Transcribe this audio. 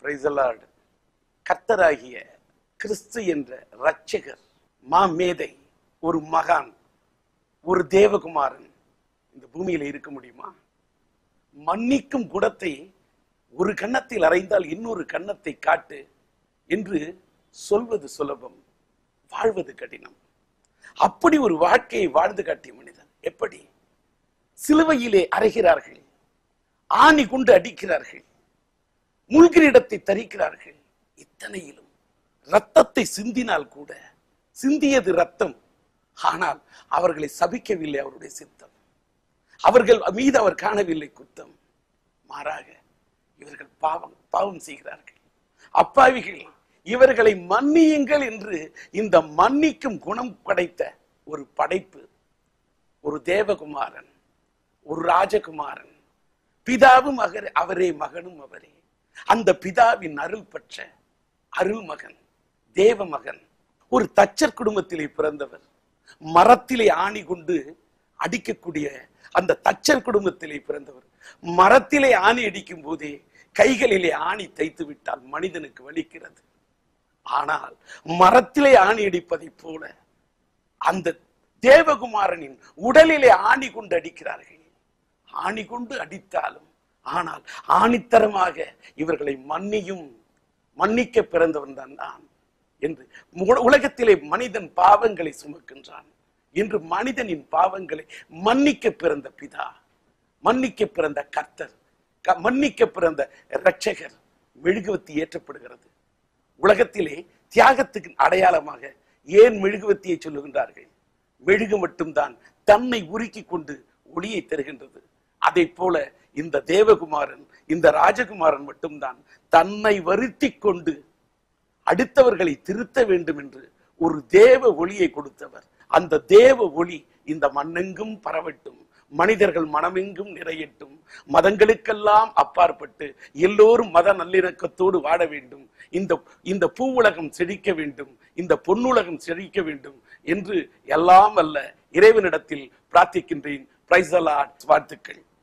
Praise the Lord. கர்த்தராகிய கிறிஸ்து என்ற இரட்சகர் மாமேதை ஒரு மகான் ஒரு தேவகுமாரன் இந்த பூமியில இருக்க முடியுமா மன்னிக்கும் குணத்தை ஒரு கன்னத்தில் அறைந்தால் இன்னொரு கன்னத்தை காட்டு என்று சொல்வது சுலபம் வாழ்வது கடினம் அப்படி ஒரு வாழ்க்கையை வாழ்ந்து காட்டிய மனிதன் எப்படி சிலுவையிலே அறைகிறார்கள் ஆணி கொண்டு அடிக்கிறார்கள் முள்கிரீடத்தை தரிக்கிறார்கள் இத்தனையிலும் ரத்தத்தை சிந்தினால் கூட சிந்தியது ரத்தம் ஆனால் அவர்களை சபிக்கவில்லை அவருடைய சித்தம் அவர்கள் மீது அவர் காணவில்லை குத்தம் மாறாக இவர்கள் பாவம் பாவம் செய்கிறார்கள் அப்பாவிகள் இவர்களை மன்னியுங்கள் என்று இந்த மன்னிக்கும் குணம் படைத்த ஒரு படைப்பு ஒரு தேவகுமாரன் ஒரு ராஜகுமாரன் பிதாவும் அகர் அவரே மகனும் அவரே அந்த பிதாவின் அருள் பெற்ற அருள் மகன் தேவ மகன் ஒரு தச்சர் குடும்பத்திலே பிறந்தவர் மரத்திலே ஆணி கொண்டு அடிக்கக்கூடிய அந்த தச்சர் குடும்பத்திலே பிறந்தவர் மரத்திலே ஆணி அடிக்கும் போதே கைகளிலே ஆணி தைத்து விட்டால் மனிதனுக்கு வலிக்கிறது ஆனால் மரத்திலே ஆணி அடிப்பதைப் போல அந்த தேவகுமாரனின் உடலிலே ஆணி கொண்டு அடிக்கிறார்கள் ஆணி கொண்டு அடித்தாலும் ஆனால் ஆணித்தரமாக இவர்களை மன்னியும் மன்னிக்க பிறந்தவன் தான் நான் என்று உல- உலகத்திலே மனிதன் பாவங்களை சுமக்கின்றான் இன்று மனிதனின் பாவங்களை மன்னிக்க பிறந்த பிதா மன்னிக்க பிறந்த கர்த்தர் க- மன்னிக்க பிறந்த இரட்சகர் மெழுகுவத்தி ஏற்றப்படுகிறது உலகத்திலே தியாகத்துக்கு அடையாளமாக ஏன் மெழுகுவத்தியை சொல்லுகின்றார்கள் மெழுகு மட்டும்தான் தன்னை உருக்கி கொண்டு ஒளியை தருகின்றது அதை போல இந்த தேவகுமாரன் இந்த ராஜகுமாரன் மட்டும்தான் தன்னை வருத்தி கொண்டு அடுத்தவர்களை திருத்த வேண்டும் என்று ஒரு தேவ ஒளியை கொடுத்தவர் அந்த தேவ ஒளி இந்த மண்ணெங்கும் பரவட்டும் மனிதர்கள் மனமெங்கும் நிறையட்டும் மதங்களுக்கெல்லாம் அப்பாற்பட்டு எல்லோரும் மத நல்லிணக்கத்தோடு வாழ வேண்டும் இந்த இந்த பூவுலகம் செழிக்க வேண்டும் இந்த பொன்னுலகம் செழிக்க வேண்டும் என்று எல்லாம் அல்ல இறைவனிடத்தில் பிரார்த்திக்கின்றேன் பிரைஸ் வாழ்த்துக்கள்